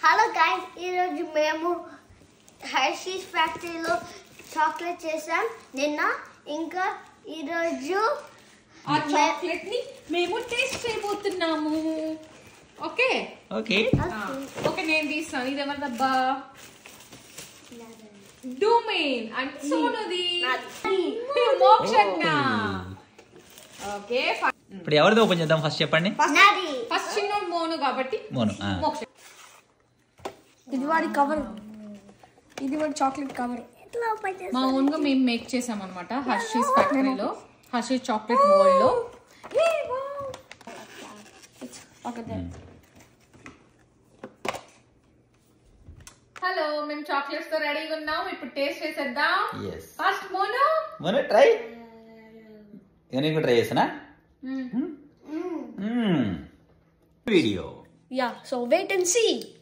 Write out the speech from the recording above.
Hello guys ఈరోజు మేము Hershey's ఫ్యాక్టరీలో చాక్లెట్ చేసాం నిన్న ఇంకా ఈరోజు ఆ చాక్లెట్ ని మేము టేస్ట్ చేయబోతున్నాము ఓకే ఓకే ఓకే నేను తీస్తాను ఇది ఎవరిదబ్బా డూమెయిన్ అంటే సోనుది మోక్షజ్ఞ ఓకే ఇప్పుడు ఎవరిది ఓపెన్ చేద్దాం ఫస్ట్ చెప్పండి నాది ఫస్ట్ చిన్నోడు మోను కాబట్టి మోను ఆ. మోక్ష ఇది వాడి కవర్ ఇది వాడి చాక్లెట్ కవర్ ఎట్లా ఓపెన్ చేస్తాం? మా ఓన్ గా మేము మేక్ చేసాం అనమాట హర్షీస్ ఫ్యాక్టరీలో హర్షీస్ చాక్లెట్ వరల్డ్ లో హలో మేము చాక్లెట్స్ తో రెడీగా ఉన్నాం ఇప్పుడు టేస్ట్ చేసేద్దాం Yes. First Monu Monu try ఇక నేను కూడా ట్రై చేసానా వీడియో యా సో వెయిట్ అండ్ సీ